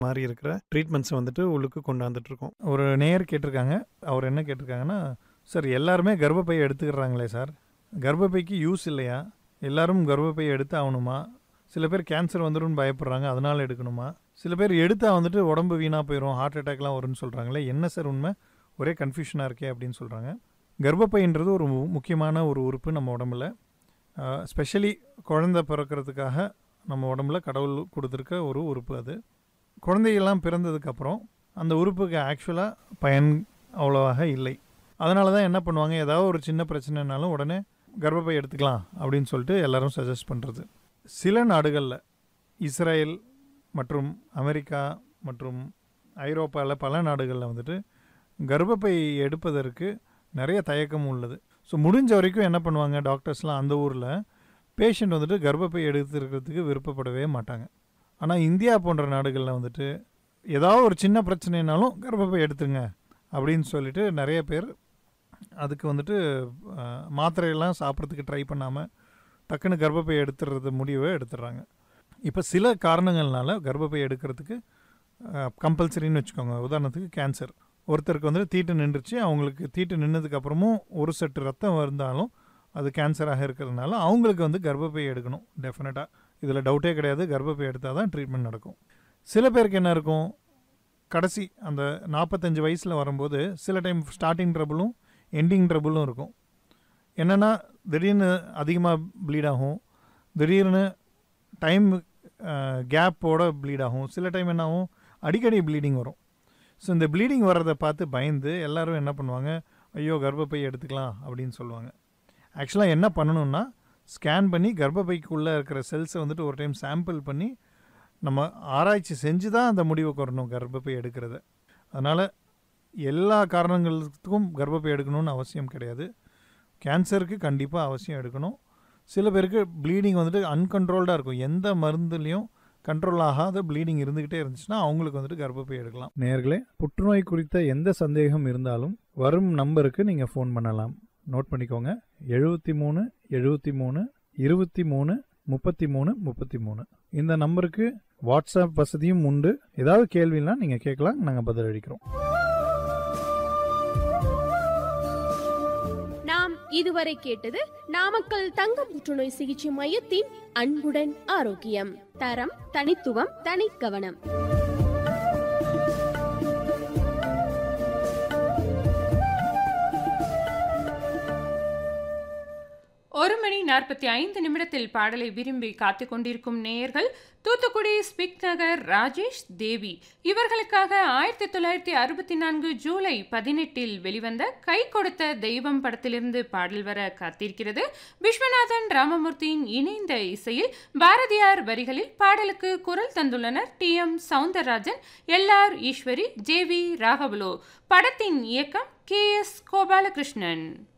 மாதிரி இருக்கிற ட்ரீட்மெண்ட்ஸை வந்துட்டு உள்ளுக்கு கொண்டாந்துட்டு இருக்கோம் ஒரு நேயர் கேட்டிருக்காங்க அவர் என்ன கேட்டிருக்காங்கன்னா சார் எல்லாருமே கர்ப்பப்பை எடுத்துக்கிறாங்களே சார் கர்ப்பப்பைக்கு யூஸ் இல்லையா எல்லாரும் கர்ப்பப்பை எடுத்து ஆகணுமா சில பேர் கேன்சர் வந்துடும் பயப்படுறாங்க அதனால எடுக்கணுமா சில பேர் எடுத்தா வந்துட்டு உடம்பு வீணாக போயிடும் ஹார்ட் அட்டாக்லாம் வரும்னு சொல்கிறாங்களே என்ன சார் உண்மை ஒரே கன்ஃபியூஷனாக இருக்கே அப்படின்னு சொல்கிறாங்க கர்ப்பப்பைன்றது ஒரு மு- முக்கியமான ஒரு உறுப்பு நம்ம உடம்புல ஸ்பெஷலி குழந்தை பிறக்கிறதுக்காக நம்ம உடம்புல கடவுள் கொடுத்துருக்க ஒரு உறுப்பு அது குழந்தையெல்லாம் பிறந்ததுக்கப்புறம் அந்த உறுப்புக்கு ஆக்சுவலாக பயன் அவ்வளோவாக இல்லை அதனால தான் என்ன பண்ணுவாங்க ஏதாவது ஒரு சின்ன பிரச்சனைனாலும் உடனே கர்ப்பப்பை எடுத்துக்கலாம் அப்படின்னு சொல்லிட்டு எல்லாரும் சஜஸ்ட் பண்ணுறது சில நாடுகளில் இஸ்ரேல் மற்றும் அமெரிக்கா மற்றும் ஐரோப்பாவில் பல நாடுகளில் வந்துட்டு கர்ப்பப்பை எடுப்பதற்கு நிறைய தயக்கம் உள்ளது ஸோ முடிஞ்ச வரைக்கும் என்ன பண்ணுவாங்க டாக்டர்ஸ்லாம் அந்த ஊரில் பேஷண்ட் வந்துட்டு கர்ப்பப்பை எடுத்துருக்கிறதுக்கு விருப்பப்படவே மாட்டாங்க ஆனால் இந்தியா போன்ற நாடுகளில் வந்துட்டு ஏதாவது ஒரு சின்ன பிரச்சனைனாலும் கர்ப்பப்பை எடுத்துங்க அப்படின்னு சொல்லிட்டு நிறைய பேர் அதுக்கு வந்துட்டு அஹ், மாத்திரையெல்லாம் சாப்பிட்றதுக்கு ட்ரை பண்ணாமல் டக்குன்னு கர்ப்பப்பை எடுத்துறது முடிவை எடுத்துடுறாங்க இப்போ சில காரணங்கள்னால கர்ப்பப்பை எடுக்கிறதுக்கு கம்பல்சரின்னு வச்சுக்கோங்க உதாரணத்துக்கு கேன்சர் ஒருத்தருக்கு வந்து தீட்டு நின்றுச்சு அவங்களுக்கு தீட்டு நின்னதுக்கு அப்புறமும் ஒரு செட்டு ரத்தம் இருந்தாலும் அது கேன்சராக இருக்கிறதுனால அவங்களுக்கு வந்து கர்ப்பப்பை எடுக்கணும் டெஃபினட்டாக இதில் டவுட்டே கிடையாது கர்ப்பப்பை எடுத்தால் தான் ட்ரீட்மெண்ட் நடக்கும் சில பேருக்கு என்ன இருக்கும் கடைசி அந்த நாற்பத்தஞ்சு வயசில் வரும்போது சில டைம் ஸ்டார்டிங் ட்ரபுளும் எண்டிங் ட்ரபுளும் இருக்கும் என்னென்னா திடீர்னு அதிகமாக ப்ளீட் ஆகும் திடீர்னு டைம் கேப்போட ப்ளீட் ஆகும் சில டைம் என்ன ஆகும் அடிக்கடி ப்ளீடிங் வரும் ஸோ இந்த ப்ளீடிங் வர்றதை பார்த்து பயந்து எல்லாரும் என்ன பண்ணுவாங்க ஐயோ கர்ப்பப்பை எடுத்துக்கலாம் அப்படின்னு சொல்லுவாங்க ஆக்சுவலாக என்ன பண்ணணும்னா ஸ்கேன் பண்ணி கர்ப்பப்பைக்குள்ளே இருக்கிற செல்ஸை வந்துட்டு ஒரு டைம் சாம்பிள் பண்ணி நம்ம ஆராய்ச்சி செஞ்சு தான் அந்த முடிவை வரணும் கர்ப்பப்பை எடுக்கிறத அதனால் எல்லா காரணங்களுக்கும் கர்ப்பப்பை எடுக்கணும்னு அவசியம் கிடையாது கேன்சருக்கு கண்டிப்பாக அவசியம் எடுக்கணும் சில பேருக்கு ப்ளீடிங் வந்துட்டு அன்கண்ட்ரோல்டாக இருக்கும் எந்த மருந்துலேயும் கண்ட்ரோல் ஆகாத ப்ளீடிங் இருந்துக்கிட்டே இருந்துச்சுன்னா அவங்களுக்கு வந்துட்டு கர்ப்பப்பை எடுக்கலாம் நேர்களே புற்றுநோய் குறித்த எந்த சந்தேகம் இருந்தாலும் வரும் நம்பருக்கு நீங்கள் ஃபோன் பண்ணலாம் நோட் பண்ணிக்கோங்க எழுபத்தி மூணு எழுபத்தி மூணு இருபத்தி மூணு முப்பத்தி மூணு முப்பத்தி மூணு இந்த நம்பருக்கு வாட்ஸ்அப் வசதியும் உண்டு ஏதாவது கேள்வினா நீங்கள் கேட்கலாம் நாங்கள் பதில் அளிக்கிறோம் நாம் இதுவரை கேட்டது நாமக்கல் தங்க புற்றுநோய் சிகிச்சை மையத்தின் அன்புடன் ஆரோக்கியம் தரம் தனித்துவம் தனிக்கவனம் ஒரு மணி நாற்பத்தி ஐந்து நிமிடத்தில் பாடலை விரும்பி காத்துக் கொண்டிருக்கும் நேயர்கள் தூத்துக்குடி ஸ்பிக் நகர் ராஜேஷ் தேவி இவர்களுக்காக ஆயிரத்தி தொள்ளாயிரத்தி அறுபத்தி நான்கு ஜூலை பதினெட்டில் வெளிவந்த கை கொடுத்த தெய்வம் படத்திலிருந்து பாடல் வர காத்திருக்கிறது விஸ்வநாதன் ராமமூர்த்தியின் இணைந்த இசையில் பாரதியார் வரிகளில் பாடலுக்கு குரல் தந்துள்ளனர் T M Soundararajan L R Eswari J V ராகவலு படத்தின் இயக்கம் கே எஸ் கோபாலகிருஷ்ணன்